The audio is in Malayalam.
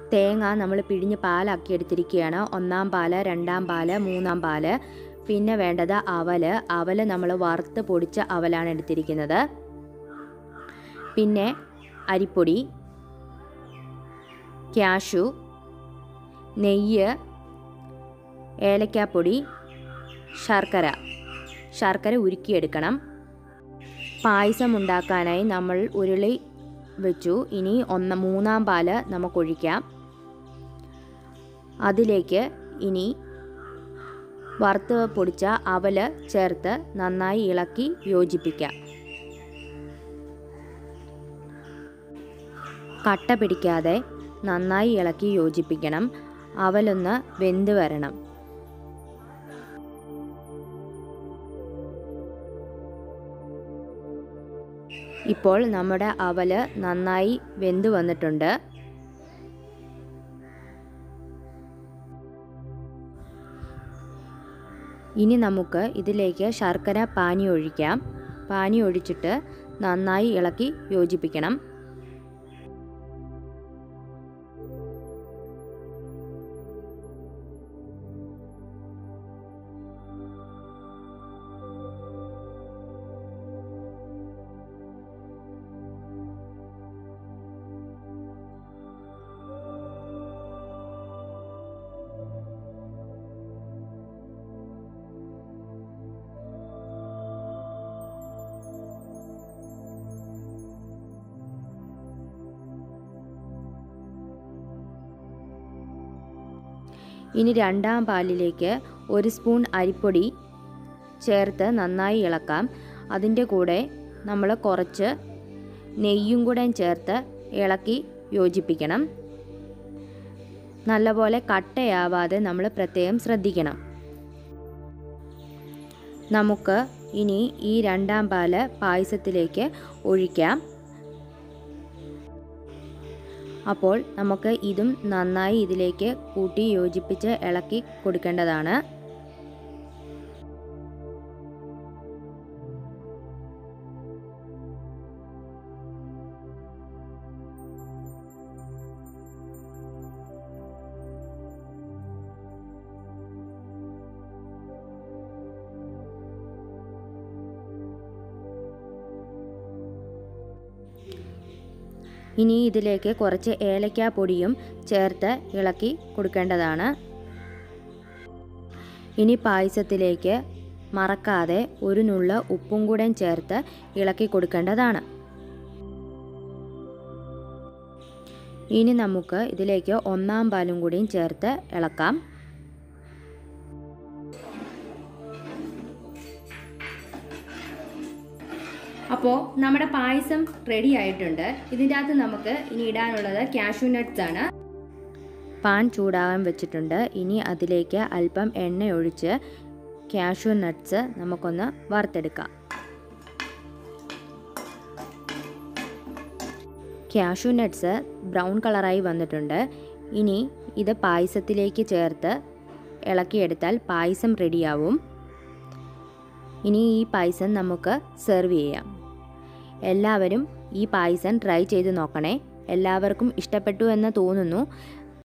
തേങ്ങ നമ്മൾ പിഴിഞ്ഞ് പാലാക്കി എടുത്തിരിക്കുകയാണ് ഒന്നാം പാല് രണ്ടാം പാല് മൂന്നാം പാല് പിന്നെ വേണ്ടത് അവല് അവല് നമ്മൾ വറുത്ത് പൊടിച്ച അവലാണ് എടുത്തിരിക്കുന്നത് പിന്നെ അരിപ്പൊടി ക്യാഷു നെയ്യ് ഏലക്കാപ്പൊടി ശർക്കര ശർക്കര ഉരുക്കിയെടുക്കണം പായസം ഉണ്ടാക്കാനായി നമ്മൾ ഉരുളി വെച്ചു ഇനി ഒന്ന് മൂന്നാം പാല് നമുക്കൊഴിക്കാം അതിലേക്ക് ഇനി വറുത്ത് പൊടിച്ച അവല് ചേർത്ത് നന്നായി ഇളക്കി യോജിപ്പിക്കാം കട്ട പിടിക്കാതെ നന്നായി ഇളക്കി യോജിപ്പിക്കണം അവലൊന്ന് വെന്ത് വരണം ഇപ്പോൾ നമ്മുടെ അവല് നന്നായി വെന്ത് വന്നിട്ടുണ്ട് ഇനി നമുക്ക് ഇതിലേക്ക് ശർക്കര പാനി ഒഴിക്കാം പാനി ഒഴിച്ചിട്ട് നന്നായി ഇളക്കി യോജിപ്പിക്കണം ഇനി രണ്ടാം പാലിലേക്ക് ഒരു സ്പൂൺ അരിപ്പൊടി ചേർത്ത് നന്നായി ഇളക്കാം അതിൻ്റെ കൂടെ നമ്മൾ കുറച്ച് നെയ്യും കൂടെ ചേർത്ത് ഇളക്കി യോജിപ്പിക്കണം നല്ലപോലെ കട്ടയാവാതെ നമ്മൾ പ്രത്യേകം ശ്രദ്ധിക്കണം നമുക്ക് ഇനി ഈ രണ്ടാം പാല് പായസത്തിലേക്ക് ഒഴിക്കാം അപ്പോൾ നമുക്ക് ഇതും നന്നായി ഇതിലേക്ക് കൂട്ടി യോജിപ്പിച്ച് ഇളക്കി കൊടുക്കേണ്ടതാണ് ഇനി ഇതിലേക്ക് കുറച്ച് ഏലക്കാ പൊടിയും ചേർത്ത് ഇളക്കി കൊടുക്കേണ്ടതാണ് ഇനി പായസത്തിലേക്ക് മറക്കാതെ ഒരു നുള്ള ഉപ്പും കൂടെ ചേർത്ത് ഇളക്കി കൊടുക്കേണ്ടതാണ് ഇനി നമുക്ക് ഇതിലേക്ക് ഒന്നാം പാലും കൂടിയും ചേർത്ത് ഇളക്കാം അപ്പോൾ നമ്മുടെ പായസം റെഡി ആയിട്ടുണ്ട് ഇതിൻ്റെ അകത്ത് നമുക്ക് ഇനി ഇടാനുള്ളത് കാഷ്യൂ നട്ട്സ് ആണ് പാൻ ചൂടാകാൻ വെച്ചിട്ടുണ്ട് ഇനി അതിലേക്ക് അല്പം എണ്ണ ഒഴിച്ച് കാഷ്യൂ നട്ട്സ് നമുക്കൊന്ന് വറുത്തെടുക്കാം കാഷ്യൂ നട്ട്സ് ബ്രൗൺ കളറായി വന്നിട്ടുണ്ട് ഇനി ഇത് പായസത്തിലേക്ക് ചേർത്ത് ഇളക്കിയെടുത്താൽ പായസം റെഡിയാവും ഇനി ഈ പായസം നമുക്ക് സെർവ് ചെയ്യാം എല്ലാവരും ഈ പായസം ട്രൈ ചെയ്ത് നോക്കണേ എല്ലാവർക്കും ഇഷ്ടപ്പെട്ടു എന്ന് തോന്നുന്നു